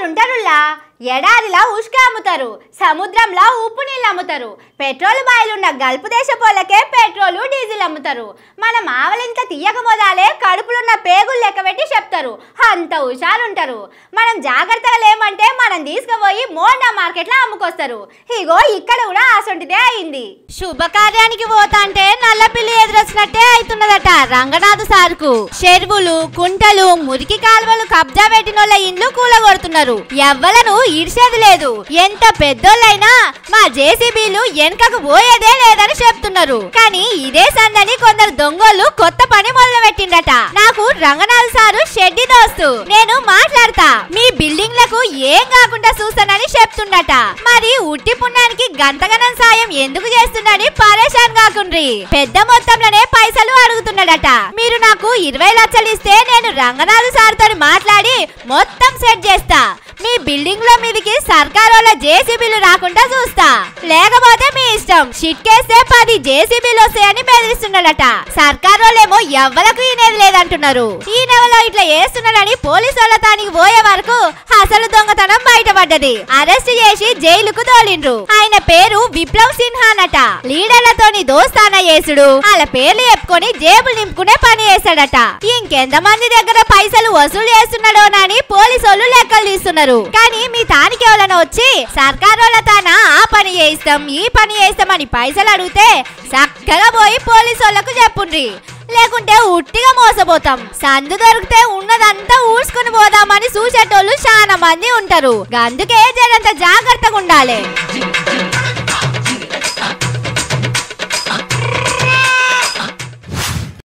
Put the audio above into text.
కొందరుంటారులా ఎడారిలా ఉష్క అమ్ముతారు సముద్రంలో ఉప్పు నీళ్ళు అమ్ముతారు పెట్రోల్ బాయిలున్న గల్పు దేశపోలకే పెట్రోలు డీజిల్ అమ్ముతారు మనం ఆవలింత తీయక మొదాలే కడుపులున్న పేగులు లెక్క పెట్టి చెప్తారు అంత హుషారుంటారు మనం జాగ్రత్తగా లేమంటే మనం తీసుకుపోయి మోండా మార్కెట్లో అమ్ముకొస్తారు ఇగో ఇక్కడ కూడా ఆసొంటిదే అయింది శుభకార్యానికి పోతా అంటే నల్ల పిల్లి ఎదురొచ్చినట్టే అవుతున్నదట రంగనాథ్ సార్కు చెరువులు కుంటలు మురికి కాలువలు కబ్జా పెట్టినోళ్ళ ఇండ్లు కూలగొడుతున్నారు ఎవ్వలను ఈడ్చేది లేదు ఎంత పెద్దోళ్ళైనా మా జేసీబీలు వెనకకు పోయేదే లేదని చెప్తున్నారు కానీ ఇదే సందని కొందరు దొంగోళ్ళు కొత్త పని మొదలు పెట్టిండట నాకు రంగనాథ్ సారు షెడ్డి దోస్తు నేను మాట్లాడతా మీ బిల్డింగ్లకు ఏం కాకుండా చూస్తానని చెప్తుండట మరి ఉట్టి పుణ్యానికి గంతగనం సాయం ఎందుకు చేస్తుందని పరేషాన్ కాకుండ్రి పెద్ద మొత్తంలోనే పైసలు అడుగుతున్నాడట మీరు నాకు ఇరవై లక్షలు ఇస్తే నేను రంగనాథ్ సార్ తోని మాట్లాడి మొత్తం సెట్ చేస్తా మీ బిల్డింగ్ లో మీదికి సర్కారోళ్ళ జేసీబీలు రాకుండా చూస్తా లేకపోతే మీ ఇష్టం షిట్కేస్తే పది జేసీబీలు వస్తాయని బెదిరిస్తున్నాడట సర్కారోళ్ళేమో ఎవ్వలకు ఈనేది లేదంటున్నారు ఈ నెలలో ఇట్లా వేస్తున్నాడని పోలీసు వాళ్ళ తానికి పోయే వరకు అసలు దొంగతనం బయటపడ్డది అరెస్ట్ చేసి జైలుకు తోలిండ్రు ఆయన పేరు విప్లవ్ సిన్హానట లీడర్లతోని దోస్తాన చేసుడు వాళ్ళ పేర్లు చెప్పుకొని జేబులు నింపుకునే పని చేశాడట ఇంకెంత మంది దగ్గర పైసలు వసూలు చేస్తున్నాడోనని పోలీసు వాళ్ళు లెక్కలు తీస్తున్నారు కానీ మీ తానికి ఎవరైనా వచ్చి సర్కారోళ్ళ తాన ఆ పని చేయిస్తాం ఈ పని చేయిస్తాం అని పైసలు అడిగితే చక్కగా పోయి పోలీసు వాళ్ళకు చెప్పుండ్రి లేకుంటే ఉట్టిగా మోసపోతాం సందు దొరికితే ఉన్నదంతా ఊడ్చుకుని పోదామని చూసేటోళ్ళు చాలా మంది ఉంటారు అందుకే జరంత జాగ్రత్తగా ఉండాలి